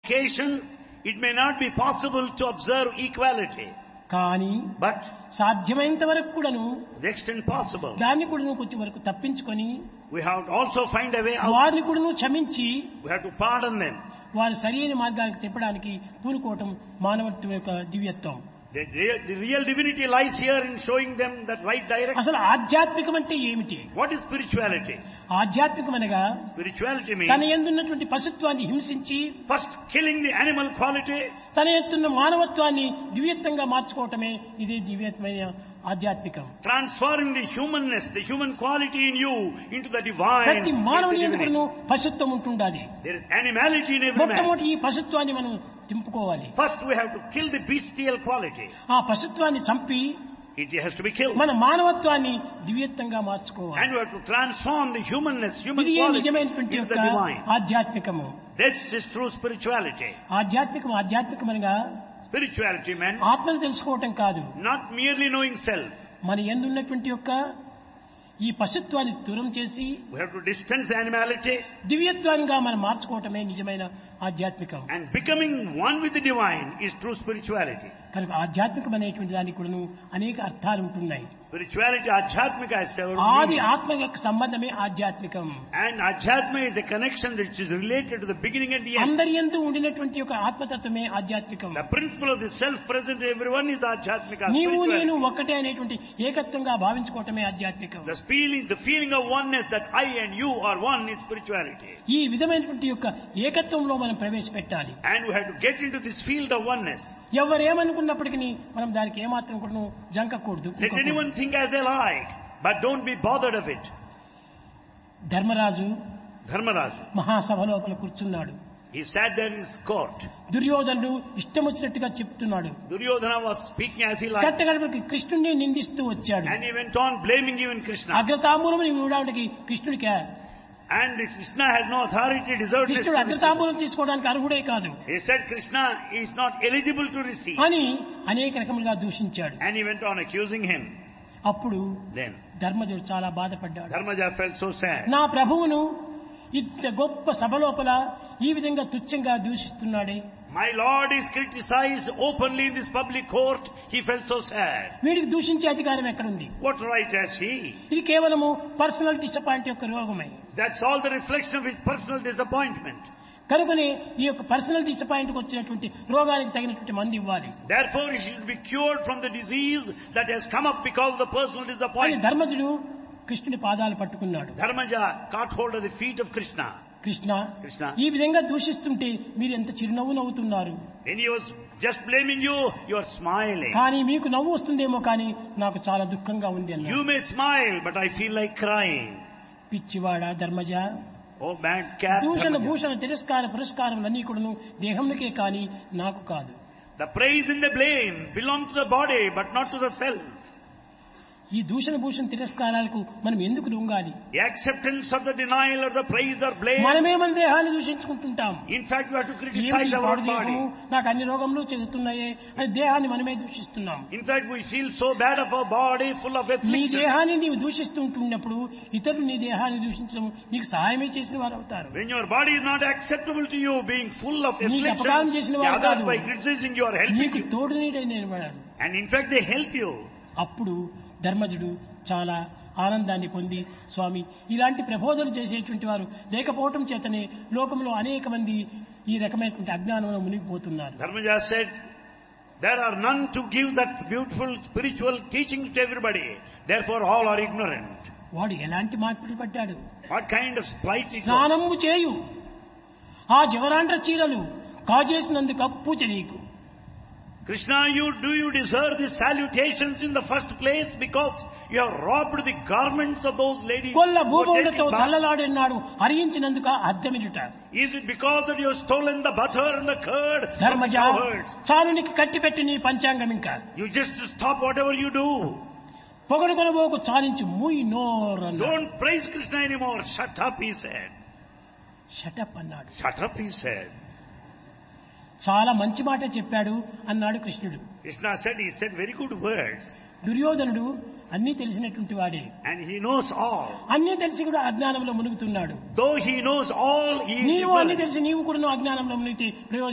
occasion, it may not be possible to observe equality, కానీ but సాధ్యమైనంత వరకు కూడాను to the extent possible, దాన్ని కూడా కొంచెం వరకు తప్పించుకొని we have to also find a way out. వారిని కూడాను క్షమించి We have to pardon them. వారు సరైన మార్గానికి తిప్పడానికి పూనుకోవటం మానవత్వం యొక్క దివ్యత్వం The, real- the real divinity lies here in showing them that right direction. అసలు ఆధ్యాత్మికం అంటే ఏమిటి What is spirituality? ఆధ్యాత్మికం అనగా Spirituality తన means ఎందున్నటువంటి పశుత్వాన్ని హింసించి first killing the animal quality, తన ఎత్తున్న మానవత్వాన్ని దివ్యత్వంగా మార్చుకోవటమే ఇదే దివ్యత్వమైన ఆధ్యాత్మికం transforming the humanness, the human quality in you into the divine. ప్రతి into మానవుని the ఎందుకు divinity. పశుత్వం ఉంటుండాలి There is animality in every man. మొట్టమొదటి ఈ పశుత్వాన్ని మనం తింపుకోవాలి First we have to kill the bestial quality. ఆ పశుత్వాన్ని చంపి It has to be killed. మన మానవత్వాన్ని దివ్యత్వంగా మార్చుకోవాలి And we have to transform the humanness, human ఇది ఏ quality నిజమైనటువంటి into యొక్క the divine. ఆధ్యాత్మికము This is true spirituality. ఆధ్యాత్మికం ఆధ్యాత్మికం అనగా Spirituality meant ఆత్మను తెలుసుకోవటం కాదు not merely knowing self. మన ఎందున్నటువంటి యొక్క ఈ పశుత్వాన్ని దూరం చేసి We have to distance the animality దివ్యత్వంగా మనం మార్చుకోవటమే నిజమైన ఆధ్యాత్మికం and becoming one with the divine is true spirituality. కనుక ఆధ్యాత్మికం అనేటువంటి దానికి కూడాను అనేక అర్థాలు ఉంటున్నాయి Spirituality, Adhyatmika has several ఆది meanings. ఆత్మ యొక్క సంబంధమే ఆధ్యాత్మికం And Adhyatma is a connection which is related to the beginning and the end. అందరి ఎందు ఉండినటువంటి యొక్క ఆత్మతత్వమే ఆధ్యాత్మికం The principle of the self present in everyone is Adhyatmika. నీవు నేను spirituality. ఒక్కటే అనేటువంటి ఏకత్వంగా భావించుకోవటమే ఆధ్యాత్మికం The feeling, the feeling of oneness that I and you are one is spirituality. ఈ విధమైనటువంటి యొక్క ఏకత్వంలో మనం ప్రవేశపెట్టాలి And we have to get into this field of oneness. ఎవరేమనుకున్నప్పటికీ మనం దానికి ఏమాత్రం కూడా జంకకూడదు Let anyone think as they like, but don't be bothered of it. Dharmaraju Dharmaraj, మహాసభ లోపల కూర్చున్నాడు he sat there in his court. దుర్యోధనుడు ఇష్టం వచ్చినట్టుగా చెప్తున్నాడు Duryodhana was speaking as he liked. కట్టగడపకి కృష్ణుడిని నిందిస్తూ వచ్చాడు And he went on blaming even Krishna. అగ్రతాంబూలం ఇవ్వడానికి కృష్ణుడికి And Krishna has no authority, deserved this కృష్ణుడు to receive. అగ్రతాంబూలం తీసుకోవడానికి అర్హుడే కాదు He said Krishna is not eligible to receive. అని అనేక రకములుగా దూషించాడు And he went on accusing him. అప్పుడు Then ధర్మజుడు చాలా బాధపడ్డాడు Dharmaja felt so sad. నా ప్రభువును ఇంత గొప్ప సభ లోపల ఈ విధంగా తుచ్చంగా దూషిస్తున్నాడే My Lord is criticized openly in this public court. He felt so sad. వీడికి దూషించే అధికారం ఎక్కడుంది What right has he? ఇది కేవలము పర్సనల్ డిసప్పాయింట్ యొక్క రోగమే That's all the reflection of his personal disappointment. కనుకనే ఈ యొక్క పర్సనల్ డిసప్పాయింట్కి వచ్చినటువంటి రోగానికి తగినటువంటి మంది ఇవ్వాలి Therefore, he should be cured from the disease that has come up because of the personal అని disappointment. ధర్మజుడు కృష్ణుని పాదాలు పట్టుకున్నాడు Dharmaja caught hold of the feet of Krishna. Krishna Krishna. ఈ విధంగా దూషిస్తుంటే మీరు ఎంత చిరునవ్వు నవ్వుతున్నారు When he was just blaming you, you are smiling. కానీ మీకు నవ్వు వస్తుందేమో కానీ నాకు చాలా దుఃఖంగా ఉంది అన్న You may smile, but I feel like crying. పిచ్చివాడా Dharmaja Oh, bad cat. దూషణ Dharmaja. భూషణ తిరస్కార పురస్కారములన్నీ కూడాను దేహంకే కానీ నాకు కాదు The praise and the blame belong to the body, but not to the self. ఈ దూషణ భూషణ తిరస్కారాలకు మనం ఎందుకు లొంగాలి The acceptance of the denial or the praise or blame. మనమే మన దేహాన్ని దూషించుకుంటుంటాం In fact, we have to ఏమిటి criticize ఈ our పాడు body. దేహము? నాకు అన్ని రోగములు చెందుతున్నాయే అని దేహాన్ని మనమే దూషిస్తున్నాం In fact, we feel so bad of our body, full of నీ affliction. దేహాన్ని నీవు దూషిస్తుంటున్నప్పుడు ఇతరులు నీ దేహాన్ని దూషించడం నీకు సహాయమే చేసిన వారు అవుతారు When your body is not acceptable to you, being full of నీకు అపకారం affliction, చేసిన the వారు others కాదు. by criticizing you are helping నీకు you. తోడు నీడైన వాడు And in fact, they help you. అప్పుడు ధర్మజుడు చాలా ఆనందాన్ని పొంది స్వామి ఇలాంటి ప్రబోధనలు చేసేటువంటి వారు లేకపోవటం చేతనే లోకంలో అనేక మంది ఈ రకమైనటువంటి అజ్ఞానంలో మునిగిపోతున్నారు Dharmaja said, there are none to give that beautiful spiritual teaching to everybody. Therefore, all are ignorant. వాడు ఎలాంటి మార్పులు పడ్డాడు What kind of plight it was. స్నానము చేయు ఆ జవరాండ్ర చీరలు కాజేసినందుకు అప్పు నీకు Krishna, you do you deserve these salutations in the first place because you have robbed the garments of those ladies? కొల్ల who were భూభౌలతో taking bath? చల్లలాడినాడు హరించినందుక అద్దమిడుట Is it because that you have stolen the butter and the curd from the Dharmaja cowherds? చాలునికి కట్టిపెట్టి నీ పంచాంగం ఇంకా You just stop whatever you do. పొగడు కొనబోకు చాలించు మూయి నోర్ Don't praise Krishna anymore. Shut up, he said. Shut up అన్నాడు Shut up, he said. చాలా మంచి మాట చెప్పాడు అన్నాడు కృష్ణుడు Krishna said, he said very good words. దుర్యోధనుడు అన్నీ తెలిసినటువంటి వాడే And he knows all. అన్నీ తెలిసి కూడా అజ్ఞానంలో మునుగుతున్నాడు Though he knows all, he is నీవు అన్ని ignorant. తెలిసి నీవు కూడా అజ్ఞానంలో మునిగితే ప్రయోజనం